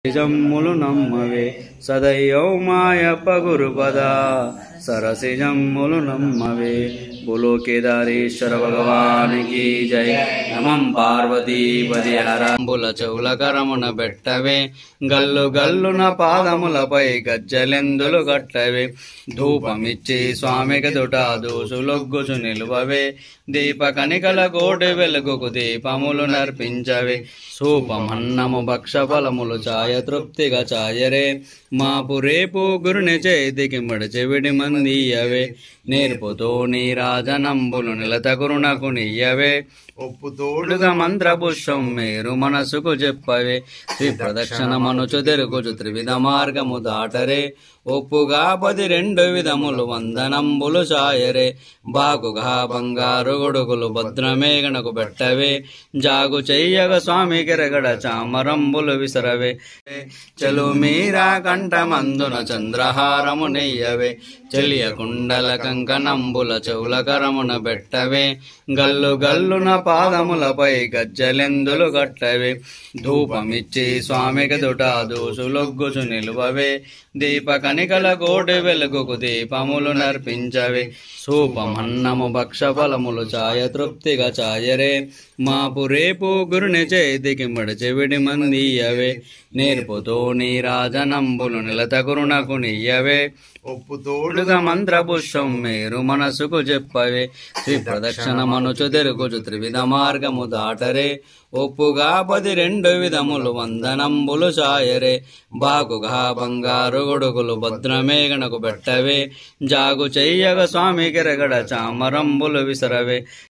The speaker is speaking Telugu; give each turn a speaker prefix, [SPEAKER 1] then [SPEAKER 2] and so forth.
[SPEAKER 1] నిజమ్ములు నమ్మవే సదయ్యో మాయప్ప గురుపద సరసిజమ్ములు నమ్మవే బులో కేదారేశ్వర భగవానికి జై నమం పార్వతీపది హరంబుల చెవుల కరమున పెట్టవే గల్లు గల్లున పాదములపై గజ్జలెందులు కట్టవే ధూపమిచ్చి స్వామికి దుట దూసులొగ్గుచు నిలువవే దీప కనికల కోటి వెలుగుకు దీపములు నర్పించవే సూపమన్నము భక్ష ఫలములు ఛాయ తృప్తిగా ఛాయరే మాపు రేపు గురుని చేతికి మడిచెవిడి మందియవే నేర్పుతో నీ రాజనంబులు నిలత గురునకు నీయవే ఒప్పుతోడుగా మంత్రపుష్పం మేరు మనసుకు చెప్పవే శ్రీ ప్రదక్షిణ మనుచు తెరుగుచు త్రివిధ మార్గము దాటరే ఒప్పుగా పది రెండు విధములు వందనంబులు సాయరే బాగుగా బంగారు గొడుగులు భద్రమేగనకు పెట్టవే జాగు చెయ్యగ స్వామి కిరగడ చామరంబులు విసరవే చెలు మీరా కంఠమందున చంద్రహారము నెయ్యవే చెలియ కుండల కంకణంబుల చెవుల కరమున పెట్టవే గల్లు గల్లున పాదములపై గజ్జలెందులు కట్టవే ధూపమిచ్చి స్వామికి దుట దూసులొగ్గుచు నిలువవే దీప కనికల కోటి వెలుగుకు దీపములు నర్పించవే సూపమన్నము భక్ష ఫలములు ఛాయ తృప్తిగా ఛాయరే మాపు రేపు గురుని చేతికి మడిచెవిడి మందియవే నేర్పుతో నీ రాజనంబులు నిలత గురునకు నీయవే ఒప్పుతోడుగా మంత్రపుష్పం మేరు మనసుకు చెప్పవే శ్రీ ప్రదక్షిణ మనుచు తెరుగుచు త్రివిధ మార్గము దాటరే ఒప్పుగా పది రెండు విధములు వందనంబులు సాయరే బాగుగా బంగారు గొడుగులు భద్రమేగనకు పెట్టవే జాగు చెయ్యగ స్వామి కిరగడ చామరంబులు విసరవే